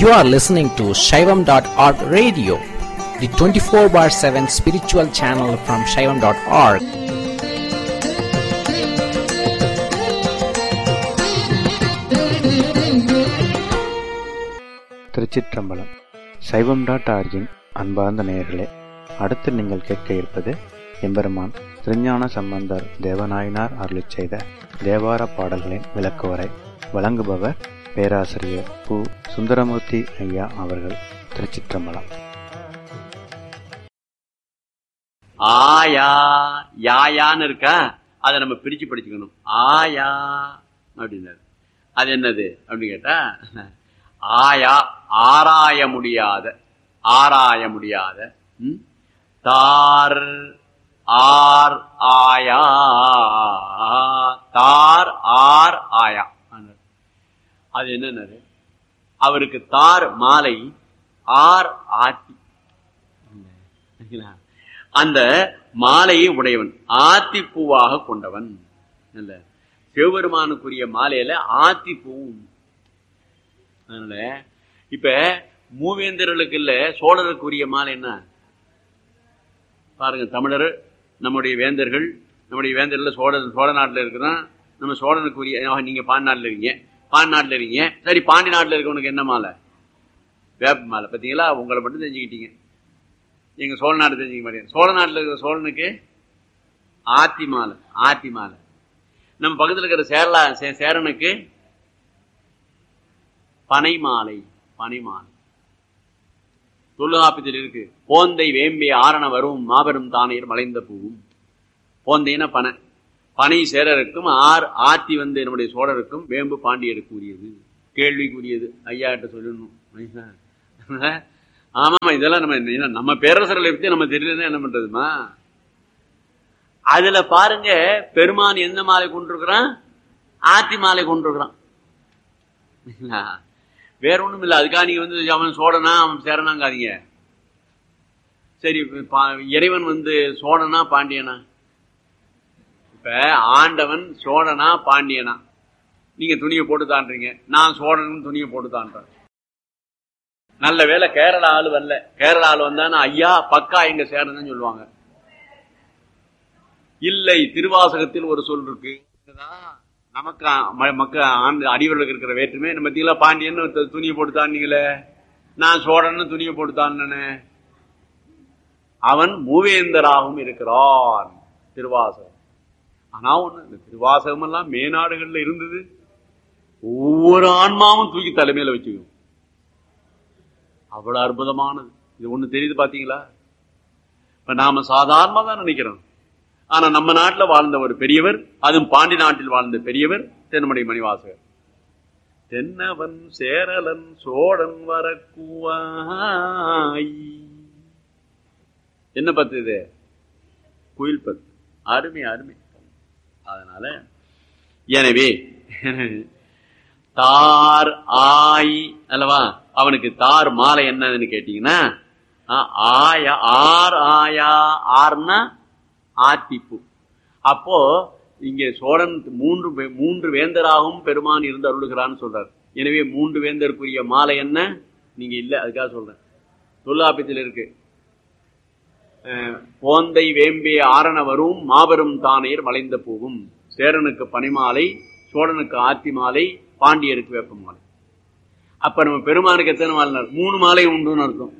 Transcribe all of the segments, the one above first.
You are listening to Shaivam.org radio, the 24 bar 7 spiritual channel from Shaivam.org. திருச்சிற்றம்பலம் சைவம் dot origin அன்பார்ந்த நேயர்களே அடுத்து நீங்கள் கேட்க இருப்பது எம்பெருமான் திருஞான சம்பந்தர் தேவநாயனார் அருளிச் செய்த தேவார பாடல்களின் விளக்குவரை வழங்குபவர் பேராசிரியர் பு சுந்தரமூர்த்தி ஐயா அவர்கள் திருச்சிற்றம்பலம் ஆயா யாயான்னு இருக்கா அதை நம்ம பிரிச்சு படிச்சுக்கணும் ஆயா அப்படின்னாரு அது என்னது அப்படின்னு கேட்டா ஆயா ஆராய முடியாத ஆராய முடியாத ம்? தார் ஆர் ஆயா தார் ஆர் ஆயா ஆனாரு. அது என்னன்னது அவருக்கு தார் மாலை ஆர் ஆத்தி சரிங்களா? அந்த மாலையை உடையவன் ஆத்திப்பூவாக கொண்டவன் இல்ல சிவபெருமானுக்குரிய மாலையில ஆத்திப்பூவும் அதனால இப்ப மூவேந்தர்களுக்கு இல்ல சோழருக்குரிய மாலை என்ன பாருங்க தமிழர் நம்முடைய வேந்தர்கள் நம்முடைய வேந்தர்கள் சோழ சோழ நாட்டில் இருக்கிறோம் நம்ம சோழனுக்குரிய ஆஹ், நீங்க பாண்டி நாட்டில் இருக்கீங்க பாண்டி நாட்டில் இருக்கீங்க சரி பாண்டி நாட்டில் இருக்கவனுக்கு என்ன மாலை வேப்ப மாலை பார்த்தீங்களா உங்களை மட்டும் தெரிஞ்சுக்கிட்டீங்க எங்க சோழ நாடு தெரிஞ்சுக்க மாட்டேங்க சோழ நாட்டில் இருக்கிற சோழனுக்கு ஆத்தி மாலை ஆத்தி மாலை நம்ம பக்கத்தில் இருக்கிற சேரலா சே- சேரனுக்கு பனை மாலை பனை மாலை தொல்காப்பியத்தில் இருக்கு போந்தை வேம்பி ஆரண வரும் மாபெரும் தானையர் மலைந்த பூவும் போந்தைன்னா பனை பனை சேரருக்கும் ஆர் ஆத்தி வந்து நம்முடைய சோழருக்கும் வேம்பு பாண்டியருக்கு உரியது கேள்விக்குரியது ஐயா கிட்ட சொல்லணும் ஆமாமா இதெல்லாம் நம்ம என்ன- நம்ம பேரரசர்களை பத்தி நம்ம தெரியலன்னா என்ன பண்றதுமா அதுல பாருங்க பெருமான் எந்த மாலை கொண்டிருக்கிறான் ஆத்தி மாலை கொண்டிருக்கிறான் இல்லைங்களா? வேற ஒண்ணும் இல்ல அதுக்காக நீங்க வந்து அவன் சோழனா அவன் சேரனாங்காதீங்க சரி பா- இறைவன் வந்து சோழனா பாண்டியனா இப்ப ஆண்டவன் சோழனா பாண்டியனா நீங்க துணியை போட்டு தான்றீங்க நான் சோழன் துணியை போட்டு தான்றேன் நல்ல வேளை கேரளா ஆளு வரல கேரளா ஆளு வந்தானா ஐயா பக்கா எங்க சேரன்னு சொல்லுவாங்க இல்லை திருவாசகத்தில் ஒரு சொல் இருக்கு இதுதான் நமக்கு ம- மக்க ஆண்டு அடிவர்களுக்கு இருக்கிற வேற்றுமை நம்ம தீல பாண்டியன் து- துணியை போட்டு தாண்டீங்களே நான் சோழன்னு துணியை போட்டு தாண்டனே அவன் மூவேந்தராகவும் இருக்கிறான் திருவாசகம் ஆனா ஒண்ணு இந்த திருவாசகம் எல்லாம் மேநாடுகள்ல இருந்தது ஒவ்வொரு ஆன்மாவும் தூக்கி தலைமையில வச்சுக்கணும் அவ்வளவு அற்புதமானது இது ஒண்ணு தெரியுது பாத்தீங்களா இப்ப நாம சாதாரணமா தான் நினைக்கிறோம் ஆனா நம்ம நாட்டுல வாழ்ந்த ஒரு பெரியவர் அதுவும் பாண்டி நாட்டில் வாழ்ந்த பெரியவர் தென்மணி மணிவாசகர் தென்னவன் சேரலன் சோழன் வரக்குவாய் என்ன பத்து இது குயில் பத்து அருமை அருமை அதனால எனவே தார் ஆய் அல்லவா அவனுக்கு தார் மாலை என்னன்னு கேட்டீங்கன்னா ஆ, ஆயா ஆர் ஆயா ஆர்னா ஆத்திப்பூ அப்போ இங்கே சோழன் மூன்று வே- மூன்று வேந்தராகவும் பெருமான் இருந்து அருளுகிறான்னு சொல்றார் எனவே மூன்று வேந்தருக்குரிய மாலை என்ன நீங்க இல்ல அதுக்காக சொல்றேன் தொல்லாப்பியத்தில் இருக்கு அஹ், போந்தை வேம்பே ஆரண வரும் மாபெரும் தானையர் வளைந்த பூவும் சேரனுக்கு பனிமாலை சோழனுக்கு ஆத்தி மாலை பாண்டியருக்கு வேப்ப மாலை அப்ப நம்ம பெருமானுக்கு எத்தனை மாலை மூணு மாலை உண்டுன்னு அர்த்தம்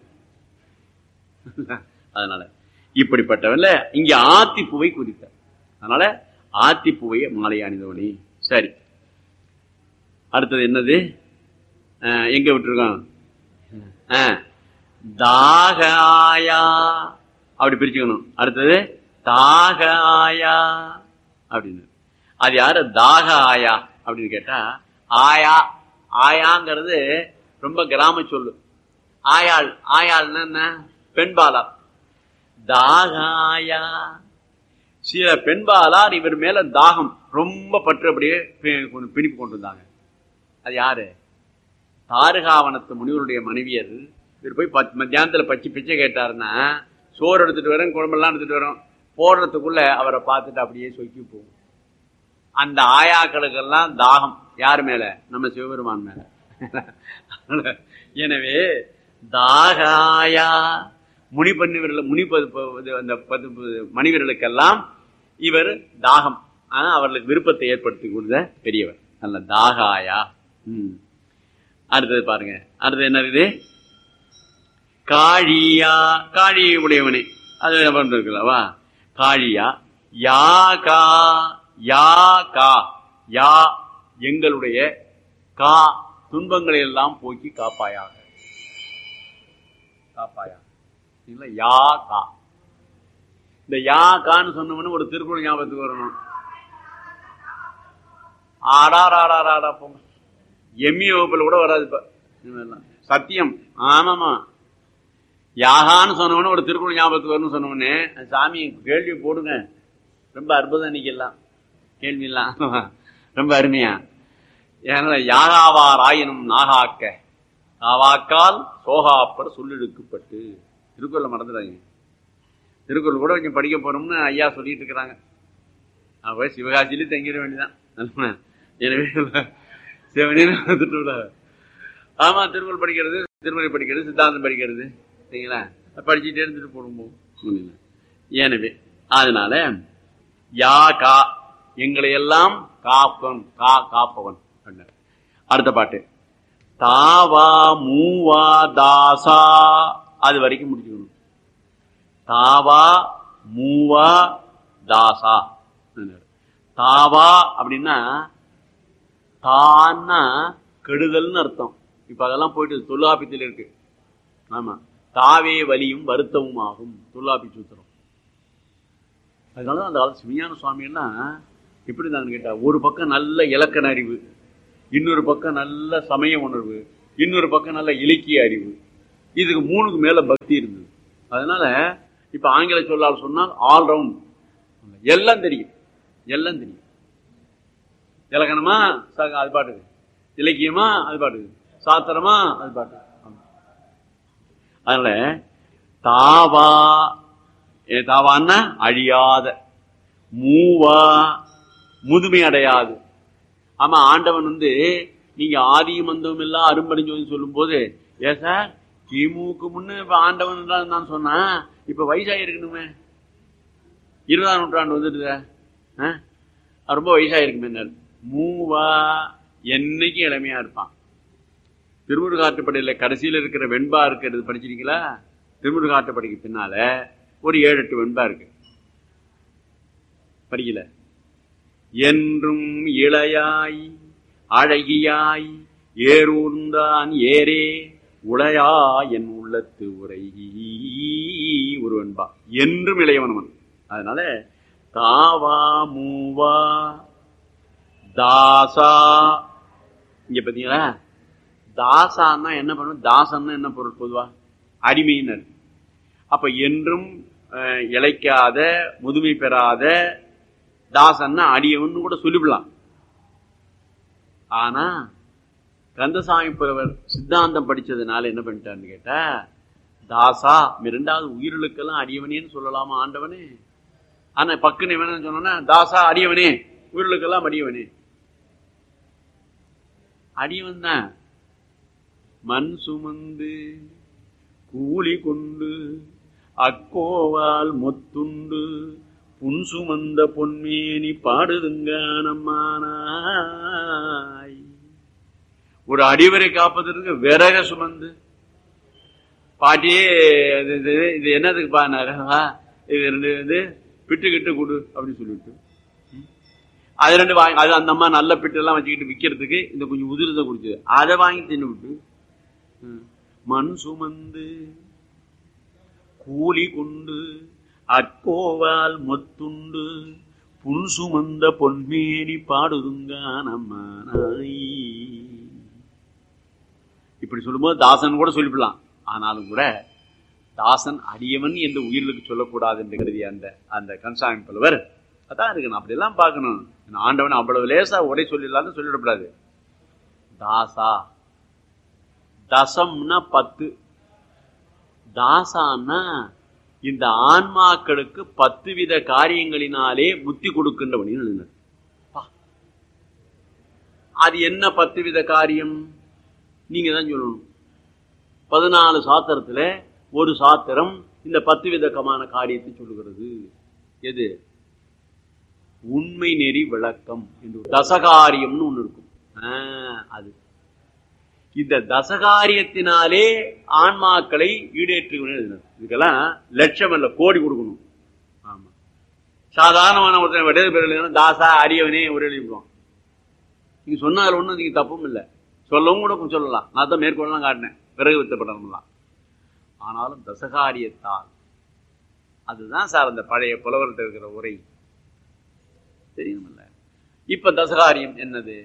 அதனால இப்படிப்பட்டவன்ல இங்க ஆத்திப்பூவை குறித்தார் அதனால ஆத்திப்பூவை மாலை அணிந்தவனி சரி அடுத்தது என்னது அஹ், எங்க விட்டுருக்கான் அஹ், தாகாயா அப்படி பிரிச்சுக்கணும் அடுத்தது தாகாயா அப்படின்னு அது யாரு தாக ஆயா அப்படின்னு கேட்டா ஆயா ஆயாங்கிறது ரொம்ப கிராம சொல்லு ஆயாள் ஆயாள்னா என்ன பெண்பாலா தாகாயா சில பெண்பாலார் இவர் மேல தாகம் ரொம்ப பற்று அப்படியே பி- கொண்டு- பிணிப்பு கொண்டு வந்தாங்க அது யாரு தாருகாவனத்து முனிவருடைய மனைவியர் இவர் போய் பத் மத்தியானத்துல பச்சை பிச்சை கேட்டாருன்னா சோறு எடுத்துட்டு வரேன் குழம்பெல்லாம் எடுத்துட்டு வரோம் போடுறதுக்குள்ள அவரை பார்த்துட்டு அப்படியே சொக்கி போகும் அந்த ஆயாக்களுக்கெல்லாம் தாகம் யார் மேல நம்ம சிவபெருமான் மேல எனவே தாகாயா முனி பண்ணிவர்கள் முனி பது- பது- அந்த பது மனிதர்களுக்கெல்லாம் இவர் தாகம் ஆனா அவர்களுக்கு விருப்பத்தை ஏற்படுத்தி கொடுத்த பெரியவர் அல்ல தாகாயா ம். அடுத்தது பாருங்க அடுத்தது என்ன இருக்குது காழியா காழி உடையவனே அது இருக்குல்லவா காழியா யா கா யா கா யா எங்களுடைய கா துன்பங்களை எல்லாம் போக்கி காப்பாயாக காப்பாயா சரிங்களா? யா கா இந்த யா கான்னு சொன்னோம்னு ஒரு திருக்குறள் ஞாபகத்துக்கு வரணும் ஆடாராடாராடா போங்க எம்மி வகுப்புல கூட வராது இப்ப இனிமேல்லாம். சத்தியம் ஆமாமா யாகான்னு சொன்னவொடனே ஒரு திருக்குறள் ஞாபகத்துக்கு வரும்னு சொன்னவொடனே சாமி கேள்வி போடுங்க ரொம்ப அற்புதம் இன்னைக்கெல்லாம் கேள்வி எல்லாம் ரொம்ப அருமையா ஏன்னா யாகாவாராயினும் நாகாக்க நாவாக்கால் சோகாப்பர் சொல்லிழுக்கப்பட்டு திருக்குறளை மறந்துடாங்க திருக்குறள் கூட கொஞ்சம் படிக்க போறோம்னு ஐயா சொல்லிட்டு இருக்கிறாங்க அப்ப சிவகாசியிலே தங்கிட வேண்டியதான் எனவே சிவனேன்னு வந்துட்டு விட. ஆமா திருக்குறள் படிக்கிறது திருமறை படிக்கிறது சித்தாந்தம் படிக்கிறது சரிங்களா படிச்சுட்டே இருந்துட்டு போடும்போது எனவே அதனால யா கா எங்களை எல்லாம் காப்பன் கா காப்பவன் அப்படின்னாரு. அடுத்த பாட்டு தாவா மூவா தாசா அது வரைக்கும் முடிச்சுக்கணும் தாவா மூவா தாசா அப்படின்னாரு. தாவா அப்படின்னா தான்னா கெடுதல்னு அர்த்தம் இப்ப அதெல்லாம் போயிட்டு தொல்லாபித்தில் இருக்கு ஆமா தாவே வலியும் வருத்தமும் ஆகும் தொல்லாபி சூத்திரம் அதனால அந்த காலத்து சிவஞான சுவாமி எல்லாம் எப்படி இருந்தாங்கன்னு கேட்டா ஒரு பக்கம் நல்ல இலக்கண அறிவு இன்னொரு பக்கம் நல்ல சமய உணர்வு இன்னொரு பக்கம் நல்ல இலக்கிய அறிவு இதுக்கு மூணுக்கு மேல பக்தி இருந்தது அதனால இப்ப ஆங்கில சொல்லால் சொன்னால் ஆல்ரவுண்ட் எல்லாம் தெரியும் எல்லாம் தெரியும் இலக்கணமா ச- அது பாட்டுது இலக்கியமா அது பாட்டுது சாத்திரமா அது பாட்டு அதனால தாவா ஏ தாவான்னா அழியாத மூவா முதுமை அடையாது ஆமா ஆண்டவன் வந்து நீங்க ஆதியும் அந்தவும் எல்லாம் அரும்படிஞ்சோன்னு சொல்லும் போது ஏ சார் கிமுக்கு முன்ன இப்ப ஆண்டவன் தான் நான் சொன்னேன் இப்ப வயசாயிருக்கணுமே இருபதாம் நூற்றாண்டு வந்துடுத ரொம்ப வயசாயிருக்குமே மூவா என்னைக்கு இளமையா இருப்பான் திருமுருகாற்றுப்படையில கடைசியில இருக்கிற வெண்பா இருக்கிறது படிச்சிருக்கீங்களா திருமுருகாற்றுப்படைக்கு பின்னால ஒரு ஏழு எட்டு வெண்பா இருக்கு படிக்கல என்றும் இளையாய் அழகியாய் ஏரூர்ந்தான் ஏரே உளையா என் உள்ளத்து உரை ஒரு வெண்பா என்றும் இளையவனவன் அதனால தாவா மூவா தாசா இங்க பாத்தீங்களா தாசான்னா என்ன பண்ணும் தாசன்னா என்ன பொருள் பொதுவா அடிமையினர் அப்ப என்றும் அஹ், இளைக்காத முதுமை பெறாத தாசன்னா அடியவன் கூட சொல்லிவிடலாம் ஆனா கந்தசாமி புலவர் சித்தாந்தம் படிச்சதுனால என்ன பண்ணிட்டாருன்னு கேட்டா தாசா இரண்டாவது உயிர்களுக்கெல்லாம் அடியவனேன்னு சொல்லலாமா ஆண்டவனே ஆனா பக்குன்னு வேணும்னு சொன்னோன்னா தாசா அடியவனே உயிர்களுக்கெல்லாம் அடியவனே அடியவன் தான் மண் சுமந்து கூலி கொண்டு அக்கோவால் மொத்துண்டு புன் சுமந்த பொன்மேனி பாடுதுங்கானம்மானாய் ஒரு அடிவரை காப்பதற்கு விறக சுமந்து பாட்டியே இது இது- இது என்னதுக்கு பாருங்க இது ரெண்டு இது பிட்டு கிட்டு கொடு அப்படின்னு சொல்லிட்டு ம். அது ரெண்டு வாங்கி அது அந்த அம்மா நல்ல பிட்டு எல்லாம் வச்சுக்கிட்டு விற்கிறதுக்கு இந்த கொஞ்சம் உதிரத்தை குடிச்சது அதை வாங்கி தின்னு விட்டு ம். மண் சுமந்து கூலி கொண்டு அக்கோவால் மொத்துண்டு புன் சுமந்த பொன்மேனி பாடுதுங்கானம்மானாய் இப்படி சொல்லும்போது தாசன் கூட சொல்லிவிடலாம் ஆனாலும் கூட தாசன் அடியவன் என்று உயிர்களுக்கு சொல்லக்கூடாது என்று கருதிய அந்த அந்த கன்சாமி புலவர் அதான் இருக்கணும் அப்படியெல்லாம் பார்க்கணும் ஆண்டவன் அவ்வளவு லேசா உரை சொல்லிடலாம்னு சொல்லிடக்கூடாது தாசா தசம்னா பத்து தாசான்னா இந்த ஆன்மாக்களுக்கு பத்து வித காரியங்களினாலே புத்தி கொடுக்கின்றவனின் எழுதினார் பா. அது என்ன பத்து வித காரியம் நீங்க தான் சொல்லணும் பதினாலு சாத்திரத்துல ஒரு சாத்திரம் இந்த பத்து விதக்கமான காரியத்தை சொல்லுகிறது எது உண்மை நெறி விளக்கம் என்று ஒரு தசகாரியம்னு ஒண்ணு இருக்கும் ஆஹ், அது இந்த தசகாரியத்தினாலே ஆன்மாக்களை ஈடேற்றுகிறேன் எழுதினார். இதுக்கெல்லாம் லட்சம் அல்ல கோடி கொடுக்கணும் ஆமா சாதாரணமான ஒருத்தன் விடது பேர் எழுதினா தாசா அரியவனே ஒரு எழுதிடுவான் நீங்க சொன்னா அதுல ஒண்ணும் நீங்க தப்பும் இல்லை சொல்லவும் கூட சொல்லலாம் நான் தான் மேற்கொள்ளலாம் காட்டினேன் பிறகு வித்தப்படலாம் ஆனாலும் தசகாரியத்தால் அதுதான் சார் அந்த பழைய புலவர்கிட்ட இருக்கிற உரை தெரியுமில்ல இப்ப தசகாரியம் என்னது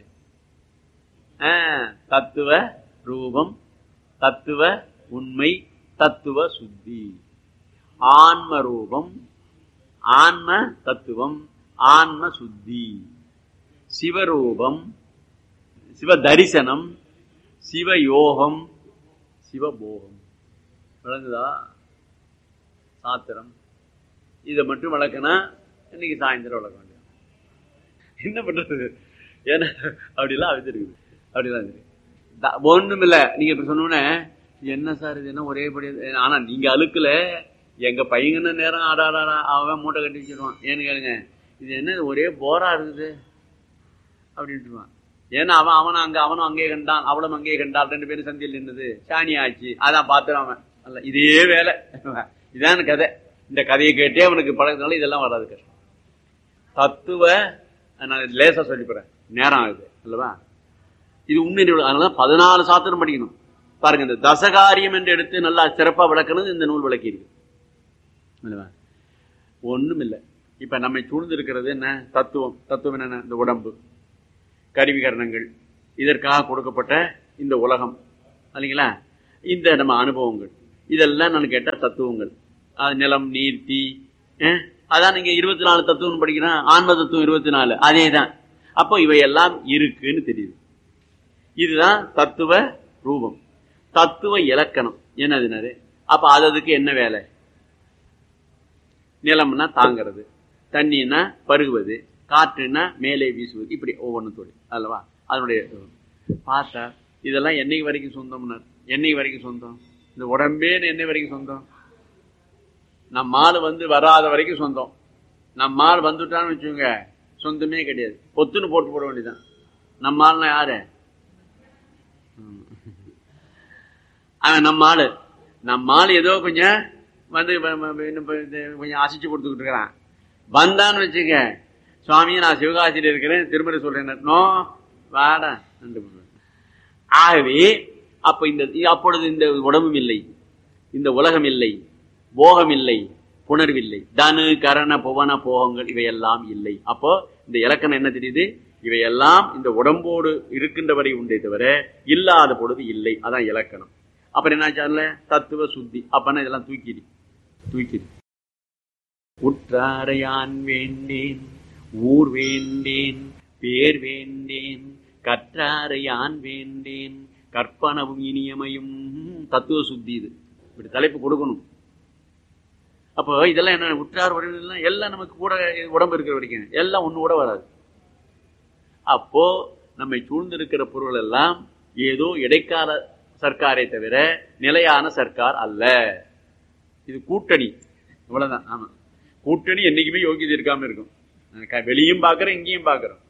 ஆ, தத்துவ ரூபம் தத்துவ உண்மை தத்துவ சுத்தி ஆன்ம ரூபம் ஆன்ம தத்துவம் ஆன்ம சுத்தி சிவரூபம் சிவ தரிசனம் சிவயோகம் சிவபோகம் விளங்குதா சாத்திரம் இதை மட்டும் விளக்குனா இன்னைக்கு சாயந்தரம் விளக்க வேண்டியது என்ன பண்றது ஏன்னா அப்படிலாம் இருக்குது அப்படிலாம் இருக்கு த- ஒண்ணுமில்ல நீங்க இப்ப சொன்னோன்னே என்ன சார் இது என்ன ஒரே படி ஆனா நீங்க அழுக்கல எங்க பையங்கன்னு நேரம் ஆடாடா அவன் மூட்டை கட்டி வச்சிருவான் ஏன்னு கேளுங்க இது என்ன இது ஒரே போரா இருக்குது அப்படின்ட்டுருவான் ஏன்னா அவன் அவனும் அங்க அவனும் அங்கேயே கண்டான் அவளும் அங்கேயே கண்டாள் ரெண்டு பேரும் சந்தியில் நின்னுது சாணி ஆச்சு அதான் பார்த்துறான் அவன் அல்ல இதே வேலை இதான் கதை இந்த கதையை கேட்டே அவனுக்கு பழகிறதுனால இதெல்லாம் வராது கஷ்டம் தத்துவ நான் லேசா சொல்லிப்படுறேன் நேரம் ஆகுது அல்லவா இது உண்மை அதனால பதினாலு சாத்திரம் படிக்கணும் பாருங்க இந்த தசகாரியம் என்று எடுத்து நல்லா சிறப்பா விளக்கணும் இந்த நூல் விளக்கி இருக்கு அல்லவா ஒண்ணும் இல்லை இப்ப நம்மை சூழ்ந்து இருக்கிறது என்ன தத்துவம் தத்துவம் என்ன இந்த உடம்பு கருவிகரணங்கள் இதற்காக கொடுக்கப்பட்ட இந்த உலகம் இல்லைங்களா இந்த நம்ம அனுபவங்கள் இதெல்லாம் நான் கேட்ட தத்துவங்கள் அது நிலம் நீர் தீ அஹ், அதான் நீங்க இருபத்தி நாலு தத்துவம் படிக்கிறேன் ஆன்ம தத்துவம் இருபத்தி நாலு அதே தான் அப்போ இவையெல்லாம் இருக்குன்னு தெரியுது இதுதான் தத்துவ ரூபம் தத்துவ இலக்கணம் என்னதுனாரு அப்ப அது அதுக்கு என்ன வேலை நிலம்னா தாங்கிறது தண்ணின்னா பருகுவது காற்றுன்னா மேலே வீசுவது இப்படி ஒவ்வொன்றும் தொழில் அல்லவா அதனுடைய பார்த்தா இதெல்லாம் என்னைக்கு வரைக்கும் சொந்தம்னார் என்னைக்கு வரைக்கும் சொந்தம் இந்த உடம்பே என்னை வரைக்கும் சொந்தம் நம்ம ஆள் வந்து வராத வரைக்கும் சொந்தம் நம்ம ஆள் வந்துட்டான்னு வச்சுக்கோங்க சொந்தமே கிடையாது பொத்துன்னு போட்டு போட வேண்டியதுதான் நம்ம ஆள்னா யாரு ம். அவன் நம்ம ஆளு நம்ம ஆளு ஏதோ கொஞ்சம் வந்து வ- வ- இன்னும் இப்ப இது கொஞ்சம் அசைச்சு கொடுத்துக்கிட்டு இருக்கிறான் வந்தான்னு வச்சுக்க சுவாமி நான் சிவகாசியில் இருக்கிறேன் திருமணம் சொல்றேன் நோ வாடா நண்டு போடு. ஆகவே அப்ப இந்த அப்பொழுது இந்த உடம்பும் இல்லை இந்த உலகம் இல்லை போகம் இல்லை புணர்வில்லை தனு கரண புவன போகங்கள் இவையெல்லாம் இல்லை அப்போ இந்த இலக்கணம் என்ன தெரியுது இவையெல்லாம் இந்த உடம்போடு இருக்கின்ற வரை உண்டே தவிர இல்லாத பொழுது இல்லை அதான் இலக்கணம் அப்புறம் என்ன தத்துவ சுத்தி அப்பன்னா இதெல்லாம் தூக்கிடு தூக்கிடு உற்றாரையான் வேண்டேன் ஊர் வேண்டேன் பேர் வேண்டேன் கற்றாரையான் வேண்டேன் கற்பனவும் இனியமையும் தத்துவ சுத்தி இது இப்படி தலைப்பு கொடுக்கணும் அப்போ இதெல்லாம் என்ன உற்றார் உறவினர்கள் எல்லாம் நமக்கு கூட உடம்பு இருக்கிற வரைக்கும் எல்லாம் ஒண்ணு கூட வராது அப்போ நம்மை சூழ்ந்திருக்கிற பொருள் எல்லாம் ஏதோ இடைக்கால சர்க்காரை தவிர நிலையான சர்க்கார் அல்ல இது கூட்டணி இவ்வளவுதான் ஆமா கூட்டணி என்னைக்குமே யோகியதை இருக்காம இருக்கும் க- வெளியும் பாக்குறோம் இங்கேயும் பாக்குறோம்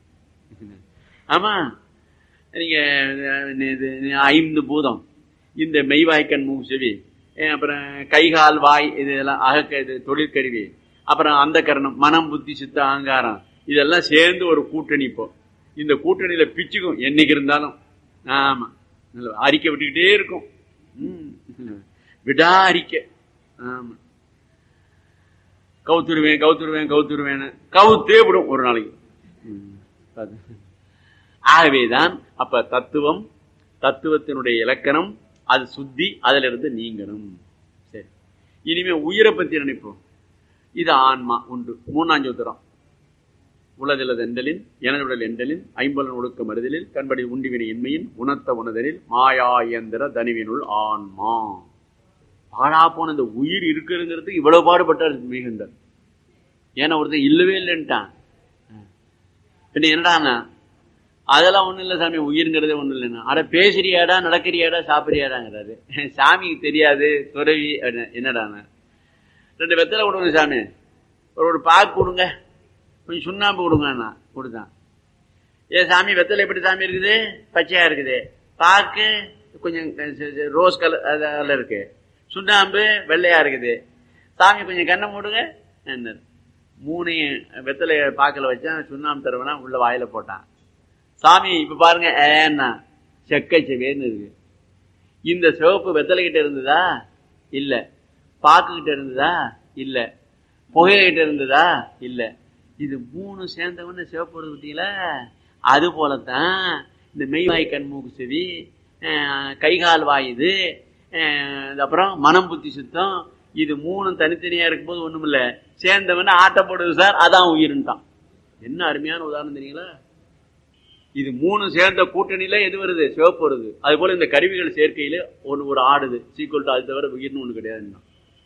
ஆமா நீங்க அஹ், இது ஐந்து பூதம் இந்த மெய்வாய்க்கண் மூ செவி அஹ், அப்புறம் கைகால் வாய் இதெல்லாம் அகக்க இது தொழிற்கருவி அப்புறம் அந்த கரணம் மனம் புத்தி சித்த அகங்காரம் இதெல்லாம் சேர்ந்து ஒரு கூட்டணி இப்போ இந்த கூட்டணியில பிச்சுக்கும் என்னைக்கு இருந்தாலும் ஆமா நல்ல அறிக்கை விட்டுக்கிட்டே இருக்கும் ம். விடா அறிக்கை ஆமா கவுத்துருவேன் கவுத்துருவேன் கவுத்துருவேன்னு கவுத்தே விடும் ஒரு நாளைக்கு ம். அது. ஆகவேதான் அப்ப தத்துவம் தத்துவத்தினுடைய இலக்கணம் அது சுத்தி அதுல இருந்து நீங்கணும் சரி இனிமே உயிரை பத்தி நினைப்போம் இது ஆன்மா உண்டு மூணாம் சூத்திரம் உளதிலது எண்டலின் எனதுடல் எண்டலின் ஐம்பலன் ஒழுக்க மருதலில் கண்படி உண்டிவினை இன்மையின் உணர்த்த உணதலில் மாயா இயந்திர தனிவினுள் ஆன்மா பாழா போன இந்த உயிர் இருக்குங்கிறது இவ்வளவு பாடுபட்டார் மிகுந்தார் ஏன்னா ஒருத்தன் இல்லவே இல்லைன்ட்டான் பின்ன என்னடாண்ணா அதெல்லாம் ஒண்ணும் இல்ல சாமி உயிர்ங்கிறதே ஒண்ணும் இல்லைன்னா அட பேசுறியாடா நடக்கிறியாடா சாப்பிடுறியாடாங்கிறாரு சாமிக்கு தெரியாது துறவி அப்படின்னு. என்னடான்னு ரெண்டு வெத்தலை கொடுங்க சாமி ஒரு ஒரு பாக்கு கொடுங்க கொஞ்சம் சுண்ணாம்பு கொடுங்கண்ணா கொடுத்தான் ஏ சாமி வெத்தலை எப்படி சாமி இருக்குது பச்சையா இருக்குது பாக்கு கொஞ்சம் ச- ச- ரோஸ் கலர் அதில் இருக்கு சுண்ணாம்பு வெள்ளையா இருக்குது சாமி கொஞ்சம் கண்ணை மூடுங்க என்ன மூணையும் வெத்தலைய பாக்கில் வச்சான் சுண்ணாம்பு தருவனா உள்ள வாயில போட்டான் சாமி இப்ப பாருங்க ஏன்னா செக்கை செவேன்னு இருக்கு இந்த சிவப்பு வெத்தலைகிட்ட இருந்ததா இல்ல பாக்குகிட்ட இருந்ததா இல்ல புகைகிட்ட இருந்ததா இல்ல இது மூணு சேர்ந்தவன சிவப்பு வருது பார்த்தீங்களா அது போலத்தான் இந்த மெய்வாய் கண்மூக்கு செவி அஹ், கைகால் வாய் இது அஹ், இது அப்புறம் மனம் புத்தி சுத்தம் இது மூணும் தனித்தனியா இருக்கும்போது ஒண்ணும் இல்ல சேர்ந்தவன ஆட்டப்படுது சார் அதான் உயிருன்ட்டான் என்ன அருமையான உதாரணம் தெரியுங்களா இது மூணு சேர்ந்த கூட்டணியில எது வருது சிவப்பு வருது அது போல இந்த கருவிகள் சேர்க்கையில ஒன்று ஒரு ஆடுது சீக்கிரம் அது தவிர உயிர்னு ஒண்ணு கிடையாதுன்னா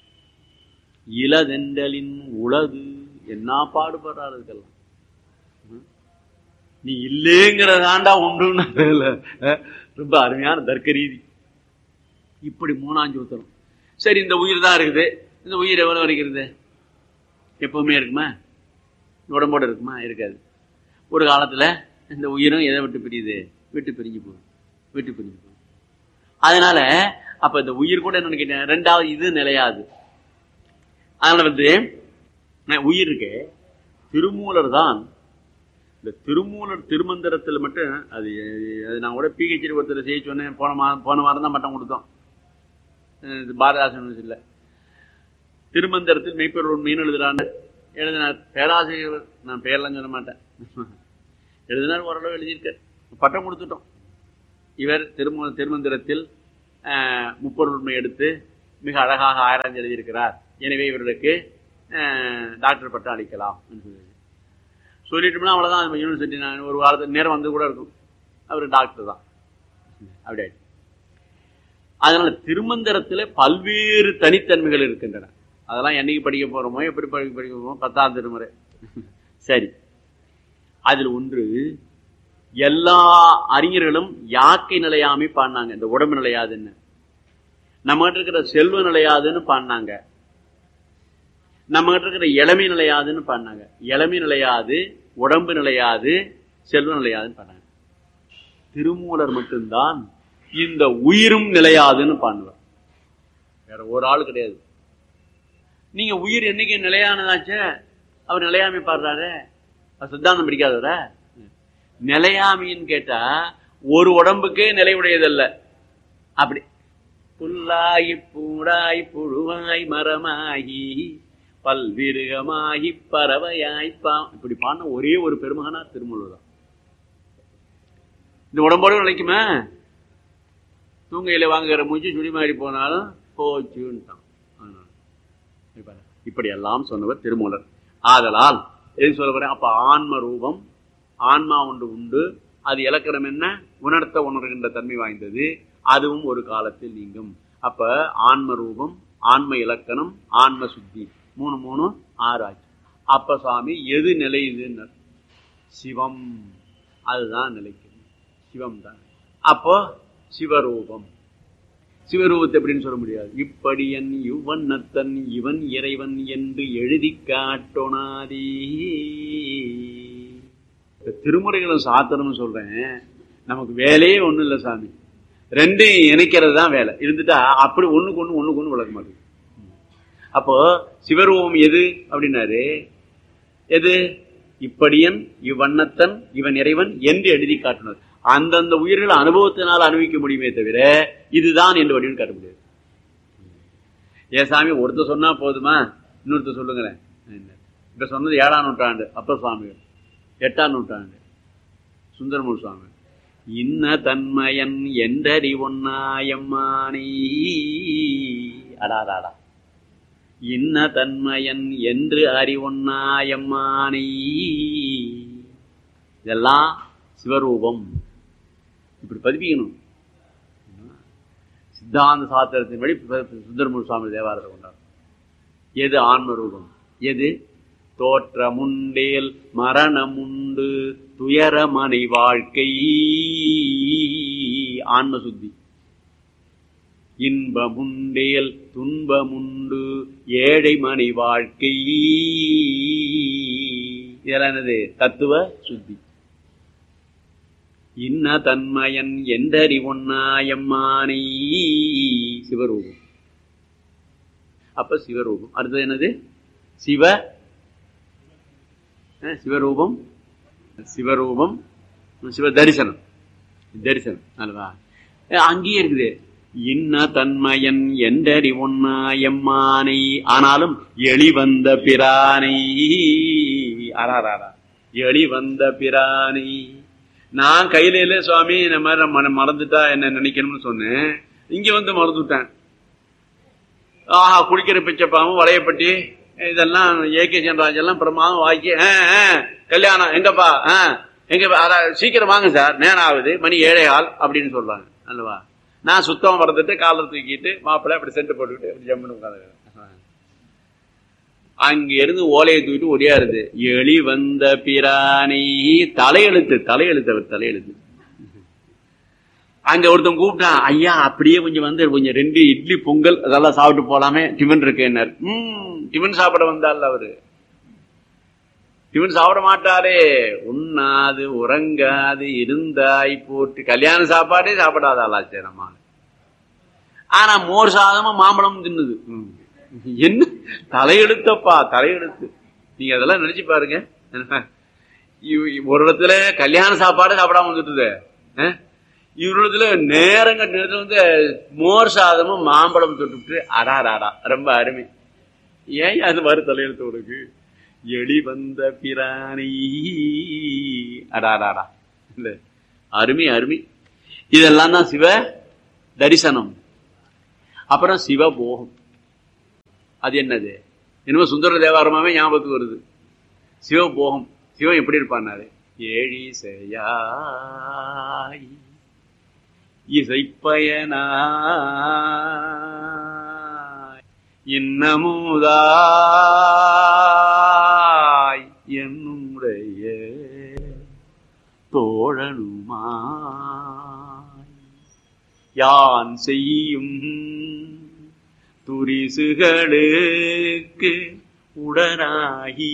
இளதெண்டலின் உளது என்ன பாடுபடுறாரு இதுக்கெல்லாம் ம்? நீ இல்லேங்கிறதாண்டா உண்டுன்னு அதுல, அஹ், ரொம்ப அருமையான தர்க்க ரீதி இப்படி மூணாஞ்சு உத்தரம் சரி இந்த உயிர் தான் இருக்குது இந்த உயிர் எவ்வளவு வரைக்கும் இருக்குது எப்பவுமே இருக்குமா உடம்போட இருக்குமா இருக்காது ஒரு காலத்துல இந்த உயிரும் எதை விட்டு பிரியுது விட்டு பிரிஞ்சு போகுது விட்டு பிரிஞ்சு போகுது அதனால அப்ப இந்த உயிர் கூட என்ன கேட்டேன் ரெண்டாவது இது நிலையாது அதனால வந்து நான் உயிர் இருக்கு திருமூலர் தான் இந்த திருமூலர் திருமந்திரத்தில் மட்டும் அது அது நான் கூட பிஹெச்டி ஒருத்தர் செய்ய சொன்னேன் போன மா போன வாரம் தான் மட்டம் கொடுத்தோம் அஹ் இது பாரதாசன் இல்லை திருமந்திரத்தில் மெய்ப்பொருள் உண்மைன்னு எழுதுறான்னு எழுதினார் பேராசிரியர் நான் பேர்லாம் சொல்ல மாட்டேன் எழுதினார் ஓரளவு எழுதியிருக்கார் பட்டம் கொடுத்துட்டோம் இவர் திரும திருமந்திரத்தில் அஹ், முப்பொருள் உண்மை எடுத்து மிக அழகாக ஆராய்ந்து எழுதியிருக்கிறார் எனவே இவர்களுக்கு அஹ், டாக்டர் பட்டம் அளிக்கலாம் என்று சொல்லி. சொல்லிட்டோம்னா அவ்வளவுதான் நம்ம யூனிவர்சிட்டி நான் ஒரு வாரத்துக்கு நேரம் வந்து கூட இருக்கும் அவர் டாக்டர் தான் அப்படி ஆயிடுச்சு. அதனால திருமந்திரத்துல பல்வேறு தனித்தன்மைகள் இருக்கின்றன அதெல்லாம் என்னைக்கு படிக்க போறோமோ எப்படி படிக்க படிக்க போறோமோ பத்தாம் திருமுறை சரி அதில் ஒன்று எல்லா அறிஞர்களும் யாக்கை நிலையாமி பாடினாங்க இந்த உடம்பு நிலையாதுன்னு நம்ம கிட்ட இருக்கிற செல்வ நிலையாதுன்னு பாடினாங்க நம்ம கிட்ட இருக்கிற இளமை நிலையாதுன்னு பாடினாங்க இளமை நிலையாது உடம்பு நிலையாது செல்வ நிலையாதுன்னு பாடினாங்க திருமூலர் மட்டும்தான் இந்த உயிரும் நிலையாதுன்னு பாடுவார் வேற ஒரு ஆள் கிடையாது நீங்க உயிர் என்னைக்கு நிலையானதாச்சே அவர் நிலையாமை பாடுறாரு அவர் சித்தாந்தம் பிடிக்காதவர நிலையாமின்னு கேட்டா ஒரு உடம்புக்கே நிலையுடையதல்ல அப்படி புல்லாகி பூடாய் புழுவாய் மரமாகி பல்விருகமாகி பறவையாய் பா இப்படி பாடின ஒரே ஒரு பெருமகனா திருமூலர் தான் இந்த உடம்போடு நிலைக்குமா தூங்கையில வாங்குகிற மூச்சு சுடி மாதிரி போனாலும் போச்சுன்ட்டான் அதனால. இப்ப இப்படி எல்லாம் சொன்னவர் திருமூலர் ஆதலால் எது சொல்ல வரேன் அப்ப ஆன்ம ரூபம் ஆன்மா ஒன்று உண்டு அது இலக்கணம் என்ன உணர்த்த உணர்கின்ற தன்மை வாய்ந்தது அதுவும் ஒரு காலத்தில் நீங்கும் அப்ப ஆன்ம ரூபம் ஆன்ம இலக்கணம் ஆன்ம சுத்தி மூணு மூணு ஆறு ஆச்சு அப்ப சாமி எது நிலையுதுன்னு சிவம் அதுதான் நிலைக்கும் சிவம் தான் அப்போ சிவரூபம் சிவரூபத்தை எப்படின்னு சொல்ல முடியாது இப்படி என் இவ்வண்ணத்தன் இவன் இறைவன் என்று எழுதி காட்டோனாதே இந்த திருமுறைகளும் சாத்திரம்னு சொல்றேன் நமக்கு வேலையே ஒண்ணும் இல்லை சாமி ரெண்டையும் இணைக்கிறது தான் வேலை இருந்துட்டா அப்படி ஒண்ணுக்கு ஒண்ணு ஒண்ணுக்கு ஒண்ணு விளக்க மாட்டேங்குது அப்போ சிவரூபம் எது அப்படின்னாரு எது இப்படியன் இவ்வண்ணத்தன் இவன் இறைவன் என்று எழுதி காட்டினார் அந்தந்த உயிர்கள் அனுபவத்தினால் அனுபவிக்க முடியுமே தவிர இதுதான் என்று வடிவம் காட்ட முடியாது ஏன் சாமி ஒருத்தர் சொன்னா போதுமா இன்னொருத்தர் சொல்லுங்களேன் இப்ப சொன்னது ஏழாம் நூற்றாண்டு அப்பர் சுவாமிகள் எட்டாம் நூற்றாண்டு சுந்தரமூர் சுவாமி இன்ன தன்மயன் என்றறி ஒன்னாயம்மானி அடாடாடா இன்ன தன்மயன் என்று அறிவொன்னாயம்மானி இதெல்லாம் சிவரூபம் இப்படி பதிப்பிக்கணும் சித்தாந்த சாத்திரத்தின்படி சுந்தரமூர் சுவாமி தேவாரத்தை கொண்டார் எது ஆன்ம ரூபம் எது தோற்றமுண்டேல் மரணமுண்டு துயரமனை வாழ்க்கை ஆன்ம சுத்தி இன்பமுண்டேல் துன்பமுண்டு ஏழை மனை வாழ்க்கை இதெல்லாம் என்னது தத்துவ சுத்தி இன்ன தன்மயன் எந்தறிவொன்னாயம்மானை சிவரூபம் அப்ப சிவரூபம் அடுத்தது என்னது சிவ அஹ், சிவரூபம் சிவரூபம் சிவ தரிசனம் தரிசனம் அல்லவா அஹ், அங்கேயே இருக்குது இன்ன தன்மயன் எந்தறி எம்மானை ஆனாலும் எளி வந்த பிரானை அராரா எளி வந்த பிரானை நான் கையில இல்ல சுவாமி இந்த மாதிரி நான் மற- மறந்துட்டா என்ன நினைக்கணும்னு சொன்னேன் இங்க வந்து மறந்துட்டேன் ஆஹா குடிக்கிற பிச்சைப்பாவும் வளையப்பட்டி இதெல்லாம் ஏகே சென்ராஜ் எல்லாம் பிரமாதம் வாக்கி ஆ, ஆ, கல்யாணம் எங்கப்பா ஆ, எங்க அதான் சீக்கிரம் வாங்க சார் நேரம் ஆகுது மணி ஏழை ஆள் அப்படின்னு சொல்றாங்க அல்லவா நான் சுத்தமா மறந்துட்டு காலர் தூக்கிட்டு மாப்பிள்ளை அப்படி சென்ட் போட்டுக்கிட்டு அப்படி ஜம்முன்னு உட்காந்து அங்க இருந்து ஓலையை தூக்கிட்டு ஒடியாருது எளி வந்த பிரானை தலையெழுத்து தலையெழுத்து அவர் தலையெழுத்து அங்க ஒருத்தன் கூப்பிட்டான் ஐயா அப்படியே கொஞ்சம் வந்து கொஞ்சம் ரெண்டு இட்லி பொங்கல் அதெல்லாம் சாப்பிட்டு போலாமே டிஃபன் இருக்கு என்ன ம் டிஃபன் சாப்பிட வந்தால் அவரு டிஃபன் சாப்பிட மாட்டாரே உண்ணாது உறங்காது இருந்தாய் போட்டு கல்யாண சாப்பாடே சாப்பிடாத ஆலாச்சேரமா ஆனா மோர் சாதமும் மாம்பழம் தின்னுது ம். என்ன தலையெழுத்தப்பா தலையெழுத்து நீங்க அதெல்லாம் நினைச்சு பாருங்க இவ- இவ- ஒரு இடத்துல கல்யாண சாப்பாடு சாப்பிடாம வந்துட்டுது அஹ்? இவரிடத்துல நேரங்க நேரத்துல வந்து மோர் சாதமும் மாம்பழம் தொட்டுட்டு அடாராடா ரொம்ப அருமை ஏன் அது மாதிரி தலையெழுத்து உனக்கு எளி வந்த பிராணி அடாடாடா இல்ல அருமை அருமை இதெல்லாம் தான் சிவ தரிசனம் அப்புறம் சிவபோகம் அது என்னது என்னமோ சுந்தர தேவாரமாவே ஞாபகத்துக்கு வருது சிவபோகம் சிவன் எப்படி இருப்பான்னாரு ஏழிசையாய் இசைப்பயனாய் இன்னமுதாய் என்னுடைய தோழனுமாய் யான் செய்யும் துரிசுகளுக்கு உடனாகி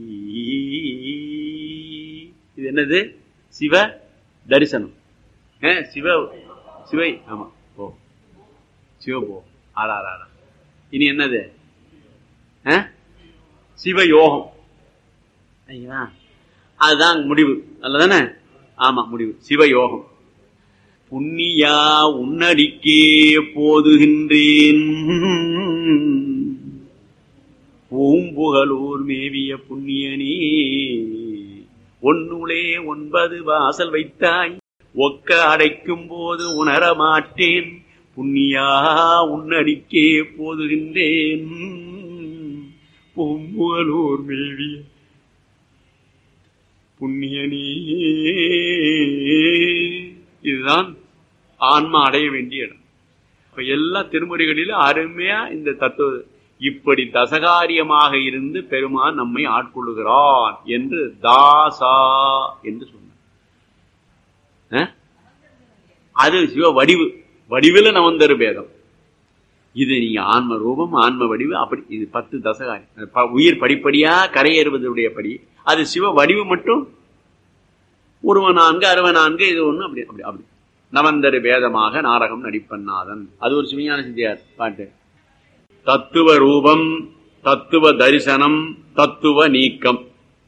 இது என்னது சிவ தரிசனம் அஹ், சிவ சிவை ஆமா ஓ சிவ போ ஆடா ஆடா, ஆடா இனி என்னது அஹ்? சிவயோகம் ஐயா அதுதான் முடிவு அல்லதானே ஆமா முடிவு சிவயோகம் புண்ணியா உன்னடிக்கே போதுகின்றேன் பூம்புகலூர் மேவிய புண்ணியனே ஒன்னுளே ஒன்பது வாசல் வைத்தாய் ஒக்க அடைக்கும் போது உணர மாட்டேன் புண்ணியா உன்னடிக்கே போதுகின்றேன் பூம்புகலூர் மேவிய புண்ணியனே இதுதான் ஆன்மா அடைய வேண்டிய இடம் இப்ப எல்லா திருமுறைகளிலும் அருமையா இந்த தத்துவ இப்படி தசகாரியமாக இருந்து பெருமான் நம்மை ஆட்கொள்ளுகிறான் என்று தாசா என்று சொன்னார் அஹ்? அது சிவ வடிவு வடிவில் நவந்தரு பேதம் இது நீங்க ஆன்ம ரூபம் ஆன்ம வடிவு அப்படி இது பத்து தசகாரி ப- உயிர் படிப்படியா கரையேறுவதுடைய படி அது சிவ வடிவு மட்டும் ஒருவ நான்கு அறுவ நான்கு இது ஒண்ணு அப்படி அப்படி அப்படி நவந்தரு வேதமாக நாடகம் நடிப்பன்னாதன் அது ஒரு சிவஞான சித்தியார் பாட்டு தத்துவ ரூபம் தத்துவ தரிசனம் தத்துவ நீக்கம்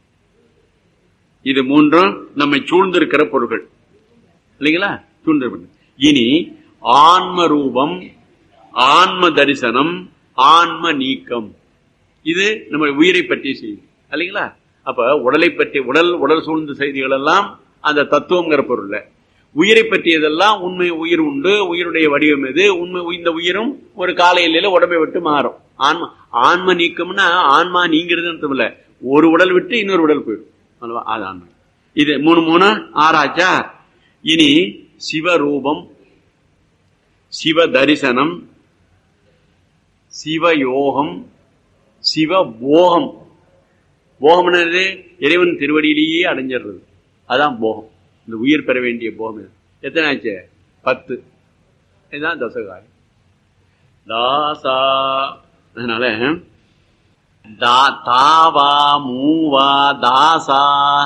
இது மூன்றும் நம்மை சூழ்ந்திருக்கிற பொருள்கள் இல்லைங்களா சூழ்ந்திருப்பது இனி ஆன்ம ரூபம் ஆன்ம தரிசனம் ஆன்ம நீக்கம் இது நம்ம உயிரை பற்றிய செய்தி இல்லைங்களா அப்ப உடலை பற்றி உடல் உடல் சூழ்ந்த செய்திகள் எல்லாம் அந்த தத்துவங்கிற பொருள்ல உயிரை பற்றியதெல்லாம் உண்மை உயிர் உண்டு உயிருடைய வடிவம் எது உண்மை இந்த உயிரும் ஒரு காலையில உடம்பை விட்டு மாறும் ஆன்மா ஆன்ம நீக்கம்னா ஆன்மா நீங்கிறது அர்த்தம் இல்ல ஒரு உடல் விட்டு இன்னொரு உடல் போயிடும் அல்லவா அது ஆன்மா இது மூணு மூணு ஆறாச்சா இனி சிவரூபம் சிவ தரிசனம் சிவயோகம் சிவபோகம் போகம்னது இறைவன் திருவடியிலேயே அடைஞ்சிடுறது அதான் போகம் இந்த உயிர் பெற வேண்டிய போகம் இது. எத்தனை ஆச்சு பத்து இதுதான் தசகாரி தாசா அதனால தா- தாவா மூவா தாசா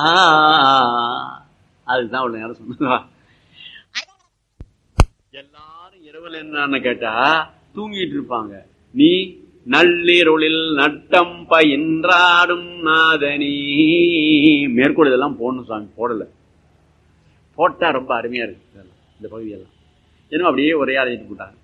அதுதான் அவ்வளவு நேரம் சொன்னதா எல்லாரும் இரவுல என்னன்னு கேட்டா தூங்கிட்டு இருப்பாங்க நீ நள்ளிருளில் நட்டம் பயின்றாடும் நாதனி மேற்கோள் இதெல்லாம் போடணும் சாமி போடல போட்டா ரொம்ப அருமையா இருக்கு இதெல்லாம், இந்த பகுதியெல்லாம் என்னமோ அப்படியே ஒரே அழைச்சிட்டு போட்டாங்க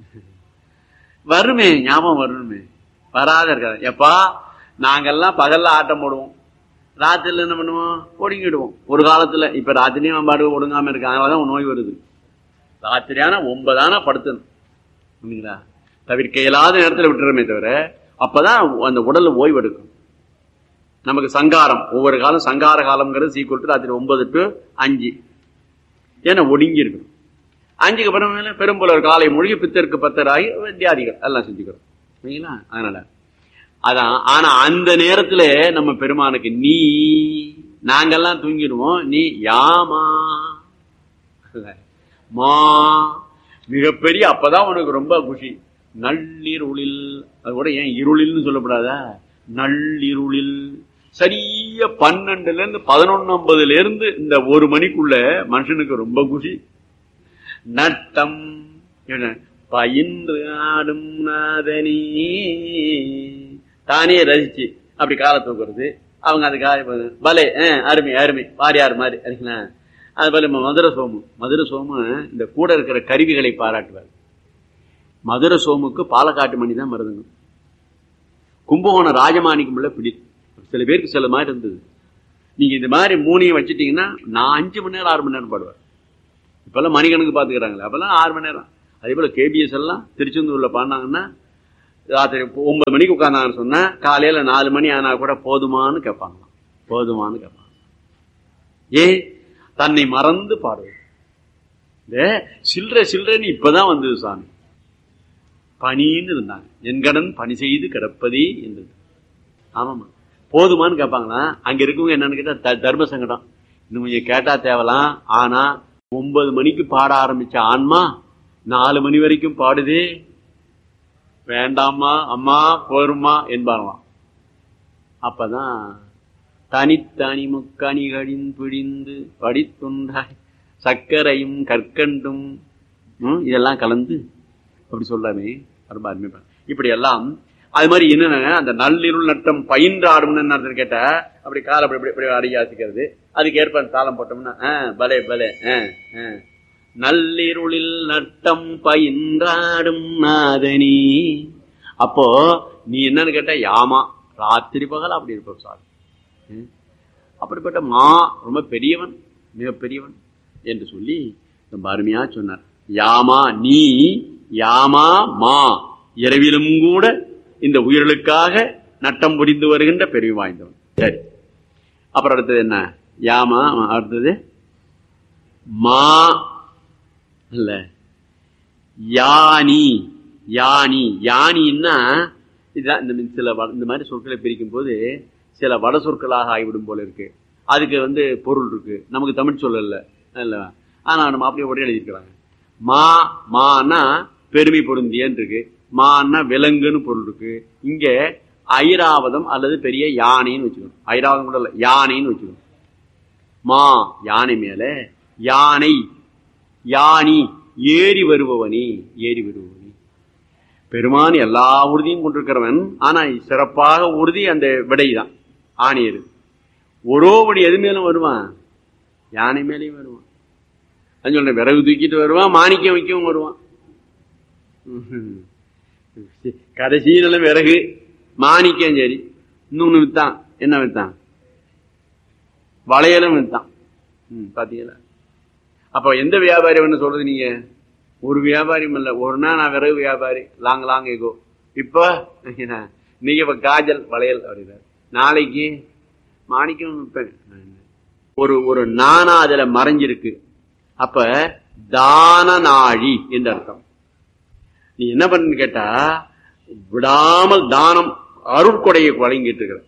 வருமே ஞாபகம் வரணுமே வராத இருக்காது எப்பா நாங்கெல்லாம் பகல்ல ஆட்டம் போடுவோம் ராத்திரில என்ன பண்ணுவோம் ஒடுங்கிடுவோம் ஒரு காலத்துல இப்ப ராத்திரியும் நம்ம பாடு ஒடுங்காம இருக்கு அதனாலதான் நோய் வருது ராத்திரியான ஒன்பதானா படுத்தணும் புரியுங்களா தவிர்க்க இயலாத நேரத்துல விட்டுறமே தவிர அப்பதான் அந்த உடல்ல ஓய்வு எடுக்கும் நமக்கு சங்காரம் ஒவ்வொரு காலம் சங்கார காலம்ங்கிறது சீக்கிரம் டு ராத்திரி ஒன்பது டு அஞ்சு ஏன்னா ஒடுங்கி இருக்கணும் அஞ்சுக்கு அப்புறம் மேல பெரும்புலர் காலை மொழி பித்தருக்கு பத்தராகி வித்தியாதிகள் எல்லாம் செஞ்சுக்கிறோம் சரிங்களா அதனால அதான் ஆனா அந்த நேரத்துல நம்ம பெருமானுக்கு நீ நாங்கெல்லாம் தூங்கிடுவோம் நீ யாமா மா மிகப்பெரிய அப்பதான் உனக்கு ரொம்ப குஷி நள்ளிருளில் அது கூட ஏன் இருளில்னு சொல்லப்படாதா நள்ளிருளில் சரியா பன்னெண்டுல இருந்து பதினொன்னு ஐம்பதுல இருந்து இந்த ஒரு மணிக்குள்ள மனுஷனுக்கு ரொம்ப குஷி நட்டம் என்ன, பயின்று ஆடும் நாதனி தானே ரசிச்சு அப்படி காலை தூக்குறது அவங்க அதுக்காக பலே அஹ், அருமை அருமை வாரியார் மாதிரி சரிங்களா அது போல நம்ம மதுரை சோமு மதுரை சோமு இந்த கூட இருக்கிற கருவிகளை பாராட்டுவார் மதுரை சோமுக்கு பாலக்காட்டு மணி தான் மருதுங்க கும்பகோணம் ராஜமாணிக்கம் உள்ள பிடி சில பேருக்கு சில மாதிரி இருந்தது நீங்க இந்த மாதிரி மூணையும் வச்சுட்டீங்கன்னா நான் அஞ்சு மணி நேரம் ஆறு மணி நேரம் பாடுவேன் இப்பெல்லாம் மணிக்கணக்கு பாத்துக்கிறாங்களே அப்பெல்லாம் ஆறு மணி நேரம் அதே போல கேபிஎஸ் எல்லாம் திருச்செந்தூர்ல பாடினாங்கன்னா ராத்திரி இப்போ ஒன்பது மணிக்கு உட்கார்ந்தாங்கன்னு சொன்னா காலையில நாலு மணி ஆனா கூட போதுமான்னு கேட்பாங்களாம் போதுமான்னு கேட்பாங்க ஏ தன்னை மறந்து பாடுவது இந்த சில்லற சில்லறன்னு இப்பதான் வந்தது சாமி பணின்னு இருந்தாங்க என் கடன் பணி செய்து கிடப்பதே என்றது ஆமாமா போதுமான்னு கேட்பாங்களா அங்க இருக்கவங்க என்னன்னு கேட்டா த- தர்ம சங்கடம் இன்னும் கொஞ்சம் கேட்டா தேவலாம் ஆனா ஒன்பது மணிக்கு பாட ஆரம்பிச்ச ஆன்மா நாலு மணி வரைக்கும் பாடுதே வேண்டாமா அம்மா போருமா என்பாங்களாம் அப்பதான் தனித்தனி முக்கணிகளின் பிழிந்து படித்துண்டாய் சர்க்கரையும் கற்கண்டும் ம், இதெல்லாம் கலந்து அப்படி சொல்லாமே ரொம்ப அருமைப்பா இப்படி எல்லாம் அது மாதிரி என்னன்னா அந்த நள்ளிருள் நட்டம் பயின்று ஆடும்னு என்ன அர்த்தம் கேட்டா அப்படி காலை அப்படி இப்படி இப்படி அடி யாசிக்கிறது அதுக்கு ஏற்ப அந்த தாளம் போட்டோம்னா ஆ, பலே பலே ஆ, ஆ. நள்ளிருளில் நட்டம் பயின்றாடும் நாதனி அப்போ நீ என்னன்னு கேட்டா யாமா ராத்திரி பகல் அப்படி இருப்ப சாமி ம். அப்படிப்பட்ட மா ரொம்ப பெரியவன் மிக பெரியவன் என்று சொல்லி ரொம்ப அருமையா சொன்னார் யாமா நீ யாமா மா இரவிலும் கூட இந்த உயிர்களுக்காக நட்டம் புரிந்து வருகின்ற பெருமை வாய்ந்தவன் சரி அப்புறம் அடுத்தது என்ன யாமா அடுத்தது மா இல்ல யானி யானி யானின்னா இதுதான் இந்த சில வட- இந்த மாதிரி சொற்களை பிரிக்கும் போது சில வட சொற்களாக ஆகிவிடும் போல இருக்கு அதுக்கு வந்து பொருள் இருக்கு நமக்கு தமிழ் சொல் இல்ல இல்ல ஆனா நம்ம அப்படியே உடனே எழுதியிருக்கிறாங்க மா மானா பெருமை பொருந்தியன்னு இருக்கு மான்னா விலங்குன்னு பொருள் இருக்கு இங்க ஐராவதம் அல்லது பெரிய யானைன்னு வச்சுக்கணும் ஐராவதம் கூட இல்ல யானைன்னு வச்சுக்கணும் மா யானை மேல யானை யானி ஏறி வருபவனி ஏறி வருபவனி பெருமான் எல்லா உறுதியும் கொண்டிருக்கிறவன் ஆனா சிறப்பாக உறுதி அந்த விடைதான் ஆணியர் ஒரோபடி எது மேலும் வருவான் யானை மேலேயும் வருவான் நான் சொல்றேன் விறகு தூக்கிட்டு வருவான் மாணிக்கம் வைக்கவும் வருவான் ம்ஹும். கடைசியில விறகு மாணிக்கம் சரி இன்னொன்னு வித்தான் என்ன வித்தான் வளையலும் வித்தான் ம், பாத்தீங்களா அப்ப எந்த வியாபாரி வேணும் சொல்றது நீங்க ஒரு வியாபாரியும் இல்ல ஒரு நாள் நான் விறகு வியாபாரி லாங் லாங் எகோ இப்ப என்ன, நீங்க இப்ப காஜல் வளையல் அப்படின்னாரு நாளைக்கு மாணிக்கம் விற்பேன் ஒரு ஒரு நானா அதுல மறைஞ்சிருக்கு அப்ப தான நாழி என்று அர்த்தம் நீ என்ன பண்ணு கேட்டா விடாமல் தானம் அருட்கொடையை வழங்கிட்டு இருக்கிற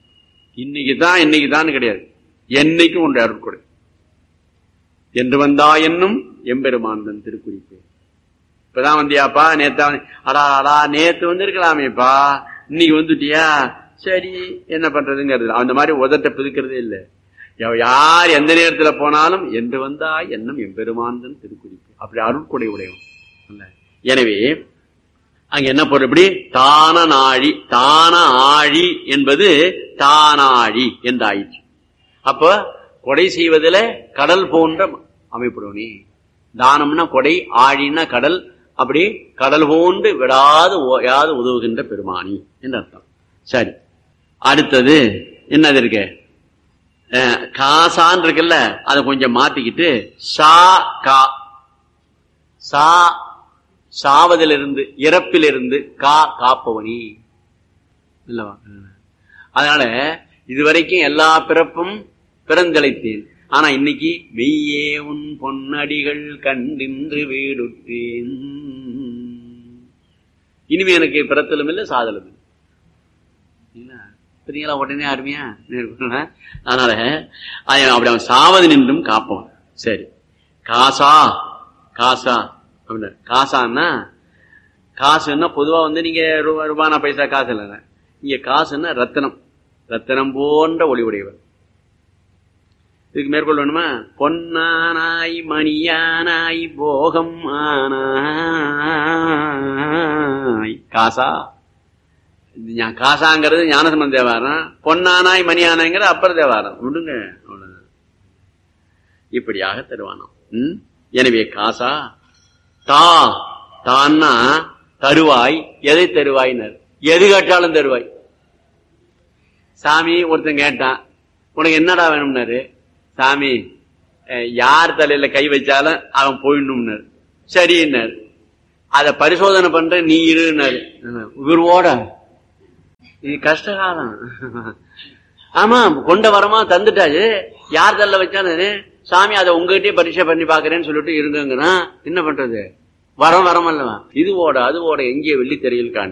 இன்னைக்கு தான் இன்னைக்கு தான் கிடையாது என்னைக்கும் உண்டு அருட்கொடை என்று வந்தா என்னும் எம்பெருமான் தன் திருக்குறிப்பு இப்பதான் வந்தியாப்பா நேத்தா வந்து- அடா அடா நேத்து வந்திருக்கலாமேப்பா இன்னைக்கு வந்துட்டியா சரி என்ன பண்றதுங்கிறது அந்த மாதிரி உதட்ட பிதுக்கிறதே இல்ல யா- யார் எந்த நேரத்துல போனாலும் என்று வந்தா என்னும் எம்பெருமான் தன் திருக்குறிப்பு அப்படி அருட்கொடை உடையவன் அல்ல. எனவே அங்க என்ன பொருள் எப்படி தான நாழி தான ஆழி என்பது தானாழி என்றாயிற்று அப்ப கொடை செய்வதில கடல் போன்ற அமைப்புடனே தானம்னா கொடை ஆழின்னா கடல் அப்படி கடல் போன்று விடாது ஓயாது உதவுகின்ற பெருமானி என்று அர்த்தம் சரி அடுத்தது என்னது இருக்கு அஹ், காசான் இருக்குல்ல அதை கொஞ்சம் மாத்திக்கிட்டு சா கா சா சாவதிலிருந்து இறப்பிலிருந்து கா காப்பவனி இல்லவா அதனால இதுவரைக்கும் எல்லா பிறப்பும் பிறந்தளித்தேன் ஆனா இன்னைக்கு மெய்யே உன் பொன்னடிகள் கண்டின்று வீடுற்றேன் இனிமே எனக்கு பிறத்தலும் இல்லை சாதலும் இல்லை என்ன? பார்த்தீங்களா உடனே அருமையா நேர்கொள்ள. அதனால அவன் அப்படி அவன் சாவது நின்றும் காப்பான் சரி காசா காசா அப்படின்னு காசான்னா காசுன்னா பொதுவா வந்து நீங்க ரூபா ரூபானா பைசா காசு இல்லைங்க இங்க காசுன்னா ரத்தனம் ரத்தனம் போன்ற ஒளி உடையவர் இதுக்கு மேற்கொள்ள வேணுமா பொன்னானாய் மணியானாய் போகம் ஆனாய் காசா இது ஞா- காசாங்கிறது ஞானசம்பந்த தேவாரம் பொன்னானாய் மணியானாய்ங்கிறது அப்பர் தேவாரம் விடுங்க அவ்வளவுதான் இப்படியாக தருவானாம் ம்? எனவே காசா தா தான்னா தருவாய் எதை தருவாய்னர் எது கேட்டாலும் தருவாய் சாமி ஒருத்தன் கேட்டான் உனக்கு என்னடா வேணும்னாரு சாமி அஹ், யார் தலையில கை வச்சாலும் அவன் போயிடணும்னாரு சரின்னாரு அத பரிசோதனை பண்ற நீ இருன்னாரு இவரோட இது கஷ்டகாலம் ஆமா கொண்ட வரமா தந்துட்டாச்சு யார் தள்ள வச்சானு சாமி அதை உங்ககிட்டயே பரீட்சை பண்ணி பாக்குறேன்னு சொல்லிட்டு இருங்கன்னா என்ன பண்றது வரம் வரம் அல்லவா இது ஓட அது ஓட எங்கே வெள்ளி தெரியல் காணி